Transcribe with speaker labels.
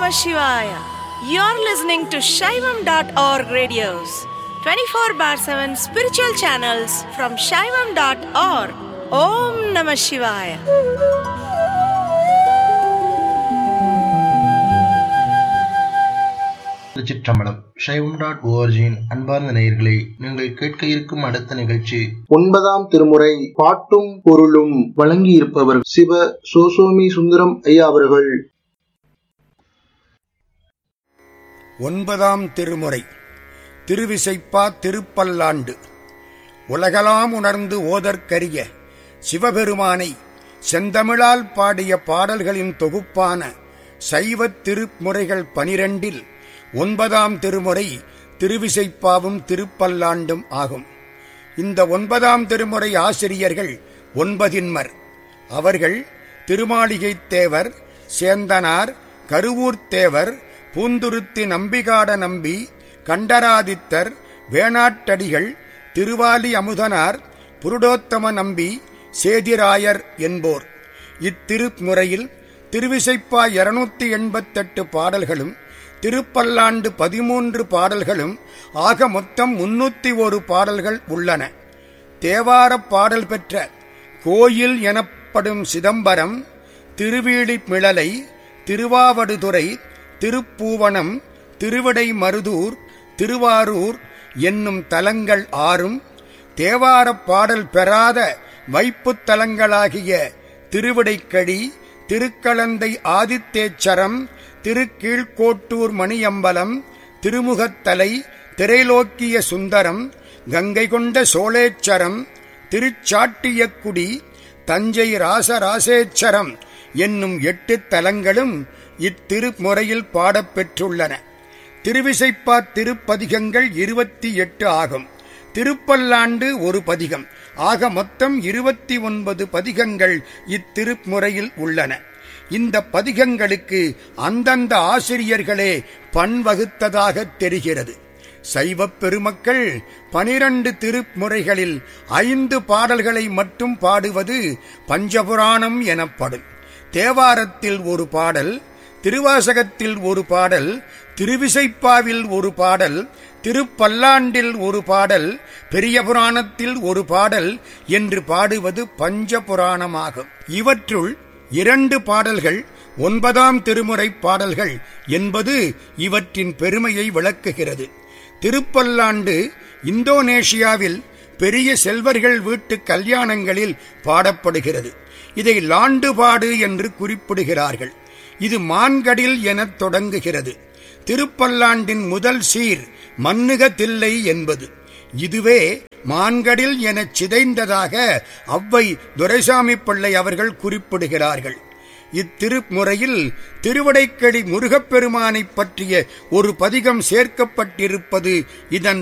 Speaker 1: Namah Shivaya. You're listening to Shaivam.org radios, 24 bar 7 spiritual channels from Shaivam.org. Om Namah Shivaya.
Speaker 2: திருச்சிற்றம்பலம் சைவம் dot ஓஆர்ஜியின் அன்பார்ந்த நேயர்களே நீங்கள் கேட்க இருக்கும் அடுத்த நிகழ்ச்சி ஒன்பதாம் திருமுறை பாட்டும் பொருளும் வழங்கியிருப்பவர் சிவ சோசோமி சுந்தரம் ஐயா அவர்கள்
Speaker 3: ஒன்பதாம் திருமுறை திருவிசைப்பா திருப்பல்லாண்டு உலகலாம் உணர்ந்து ஓதற்கரிய சிவபெருமானை செந்தமிழால் பாடிய பாடல்களின் தொகுப்பான சைவத் திருமுறைகள் பனிரெண்டில் ஒன்பதாம் திருமுறை திருவிசைப்பாவும் திருப்பல்லாண்டும் ஆகும் இந்த ஒன்பதாம் திருமுறை ஆசிரியர்கள் ஒன்பதின்மர் அவர்கள் திருமாளிகைத் தேவர் சேந்தனார் கருவூர்த் தேவர் பூந்துருத்தி நம்பிகாட நம்பி கண்டராதித்தர் வேணாட்டடிகள் திருவாலி அமுதனார் புருடோத்தம நம்பி சேதிராயர் என்போர் இத்திருமுறையில் திருவிசைப்பா இருநூத்தி எண்பத்தெட்டு பாடல்களும் திருப்பல்லாண்டு பதிமூன்று பாடல்களும் ஆக மொத்தம் முன்னூத்தி ஒரு பாடல்கள் உள்ளன தேவாரப் பாடல் பெற்ற கோயில் எனப்படும் சிதம்பரம் திருவீழிமிழலை திருவாவடுதுறை திருப்பூவனம் திருவிடை மருதூர் திருவாரூர் என்னும் தலங்கள் ஆறும் தேவாரப் பாடல் பெறாத வைப்புத் தலங்களாகிய திருவிடைக்கழி திருக்களந்தை ஆதித்தேச்சரம் திருக்கீழ்கோட்டூர் மணியம்பலம் திருமுகத்தலை திரைலோக்கிய சுந்தரம் கங்கை கொண்ட சோழேச்சரம் திருச்சாட்டியக்குடி தஞ்சை ராசராசேச்சரம் என்னும் எட்டு தலங்களும் இத்திருமுறையில் பாடப்பெற்றுள்ளன திருவிசைப்பா திருப்பதிகங்கள் இருபத்தி எட்டு ஆகும் திருப்பல்லாண்டு ஒரு பதிகம் ஆக மொத்தம் இருபத்தி ஒன்பது பதிகங்கள் இத்திருமுறையில் உள்ளன இந்த பதிகங்களுக்கு அந்தந்த ஆசிரியர்களே பண்வகுத்ததாக தெரிகிறது சைவப் பெருமக்கள் பனிரண்டு திருமுறைகளில் ஐந்து பாடல்களை மட்டும் பாடுவது பஞ்சபுராணம் எனப்படும் தேவாரத்தில் ஒரு பாடல் திருவாசகத்தில் ஒரு பாடல் திருவிசைப்பாவில் ஒரு பாடல் திருப்பல்லாண்டில் ஒரு பாடல் பெரிய புராணத்தில் ஒரு பாடல் என்று பாடுவது பஞ்ச புராணமாகும் இவற்றுள் இரண்டு பாடல்கள் ஒன்பதாம் திருமுறை பாடல்கள் என்பது இவற்றின் பெருமையை விளக்குகிறது திருப்பல்லாண்டு இந்தோனேஷியாவில் பெரிய செல்வர்கள் வீட்டு கல்யாணங்களில் பாடப்படுகிறது இதை லாண்டுபாடு என்று குறிப்பிடுகிறார்கள் இது மான்கடில் எனத் தொடங்குகிறது திருப்பல்லாண்டின் முதல் சீர் மன்னுக தில்லை என்பது இதுவே மான்கடில் எனச் சிதைந்ததாக அவ்வை துரைசாமி பிள்ளை அவர்கள் குறிப்பிடுகிறார்கள் இத்திருமுறையில் திருவடைக்கடி முருகப்பெருமானைப் பற்றிய ஒரு பதிகம் சேர்க்கப்பட்டிருப்பது இதன்